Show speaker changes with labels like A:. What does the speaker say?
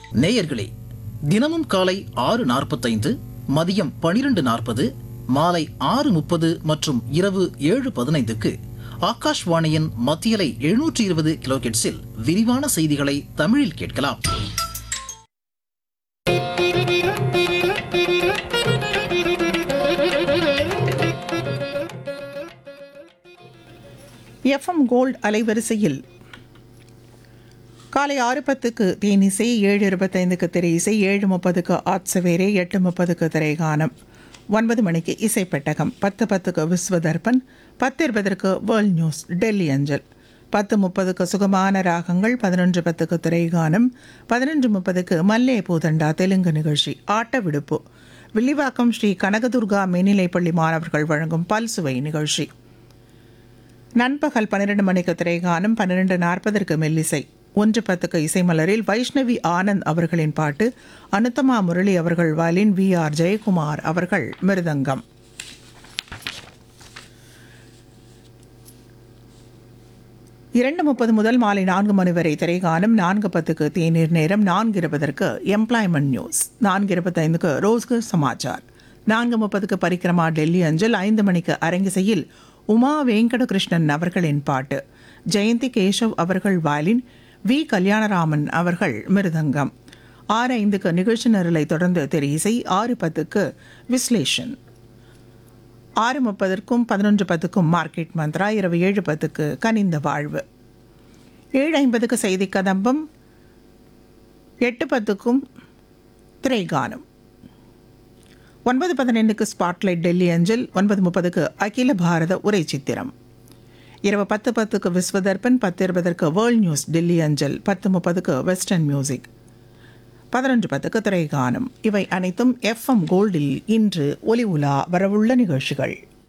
A: நேயர்களே தினமும் காலை ஆறு நாற்பத்தைந்து மதியம் பனிரெண்டு நாற்பது மாலை ஆறு முப்பது மற்றும் இரவு ஏழு பதினைந்துக்கு ஆகாஷ்வாணியின் மத்தியலை எழுநூற்றி இருபது கிலோகெட்ஸில் விரிவான செய்திகளை தமிழில் கேட்கலாம்
B: எஃப்எம் கோல்ட் அலைவரிசையில் காலை ஆறு பத்துக்கு தேனிசை ஏழு இருபத்தைந்துக்கு திரை இசை ஏழு முப்பதுக்கு ஆட்சவேரே எட்டு முப்பதுக்கு திரைகானம் ஒன்பது மணிக்கு இசைப்பெட்டகம் பத்து பத்துக்கு விஸ்வதர்பன் பத்து இருபதற்கு வேர்ல்ட் நியூஸ் டெல்லி அஞ்சல் பத்து முப்பதுக்கு சுகமான ராகங்கள் பதினொன்று பத்துக்கு திரைகானம் பதினொன்று முப்பதுக்கு மல்லே பூதண்டா தெலுங்கு நிகழ்ச்சி ஆட்ட விடுப்பு வில்லிவாக்கம் ஸ்ரீ கனகதுர்கா மேல்நிலைப்பள்ளி மாணவர்கள் வழங்கும் பல்சுவை நிகழ்ச்சி நண்பகல் பன்னிரண்டு மணிக்கு திரைகானம் பன்னிரண்டு நாற்பதற்கு மெல்லிசை ஒன்று பத்துக்கு இசைமலரில் வைஷ்ணவி ஆனந்த் அவர்களின் பாட்டு அனுத்தமா முரளி அவர்கள் வயலின் வி ஆர் ஜெயக்குமார் அவர்கள் மிருதங்கம் இரண்டு முப்பது முதல் மாலை நான்கு மணி வரை திரைகானம் நான்கு பத்துக்கு தேநீர் நேரம் நான்கு இருபதற்கு எம்ப்ளாய்மெண்ட் நியூஸ் நான்கு இருபத்தைந்துக்கு ரோஸ்கர் சமாச்சார் நான்கு முப்பதுக்கு பரிக்கிரமா டெல்லி அஞ்சல் ஐந்து மணிக்கு அரங்கிசையில் உமா வெங்கடகிருஷ்ணன் அவர்களின் பாட்டு ஜெயந்தி கேஷவ் அவர்கள் வயலின் வி கல்யாணராமன் அவர்கள் மிருதங்கம் ஆறு ஐந்துக்கு நிகழ்ச்சி நிரலை தொடர்ந்து திரு இசை ஆறு பத்துக்கு விஸ்லேஷன் ஆறு முப்பதற்கும் பதினொன்று பத்துக்கும் மார்க்கெட் மந்த்ரா இரவு ஏழு பத்துக்கு கனிந்த வாழ்வு ஏழு ஐம்பதுக்கு செய்தி கதம்பம் எட்டு பத்துக்கும் திரைகானம் ஒன்பது பதினைந்துக்கு ஸ்பாட்லைட் டெல்லி அஞ்சல் ஒன்பது முப்பதுக்கு அகில பாரத உரை சித்திரம் இரவு பத்து பத்துக்கு விஸ்வதர்பன் பத்து இருபதற்கு வேர்ல்ட் நியூஸ் டெல்லி அஞ்சல் பத்து முப்பதுக்கு வெஸ்டர்ன் மியூசிக் பதினொன்று பத்துக்கு திரைகானம் இவை அனைத்தும் எஃப்எம் கோல்டில் இன்று ஒலி உலா வரவுள்ள நிகழ்ச்சிகள்